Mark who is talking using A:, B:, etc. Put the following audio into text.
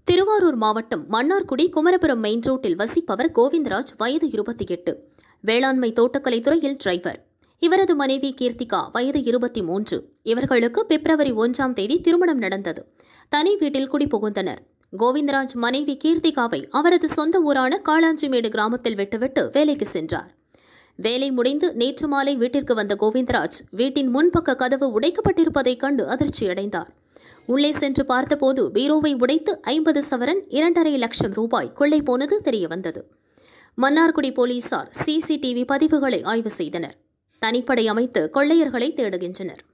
A: திருவாரூர் மாவட்டம் மன்னார்குடி குமரபுரம் மெயின் ரோட்டில் வசிப்பவர் கோவிந்தராஜ் வயது இருபத்தி எட்டு வேளாண்மை தோட்டக்கலை துறையில் டிரைவர் இவரது மனைவி கீர்த்திகா வயது இருபத்தி மூன்று இவர்களுக்கு பிப்ரவரி ஒன்றாம் தேதி திருமணம் நடந்தது தனி வீட்டில் குடிபுகுந்தனர் கோவிந்தராஜ் மனைவி கீர்த்திகாவை அவரது சொந்த ஊரான காளாஞ்சிமேடு கிராமத்தில் விட்டுவிட்டு வேலைக்கு சென்றார் வேலை முடிந்து நேற்று மாலை வீட்டிற்கு வந்த கோவிந்தராஜ் வீட்டின் முன்பக்க கதவு உடைக்கப்பட்டிருப்பதைக் கண்டு அதிர்ச்சியடைந்தார் உள்ளே சென்று பார்த்தபோது பீரோவை உடைத்து ஐம்பது சவரன் இரண்டரை லட்சம் ரூபாய் கொள்ளை போனது தெரியவந்தது மன்னார்குடி போலீசார் சிசிடிவி பதிவுகளை ஆய்வு செய்தனர் தனிப்படை அமைத்து கொள்ளையர்களை தேடுகின்றனர்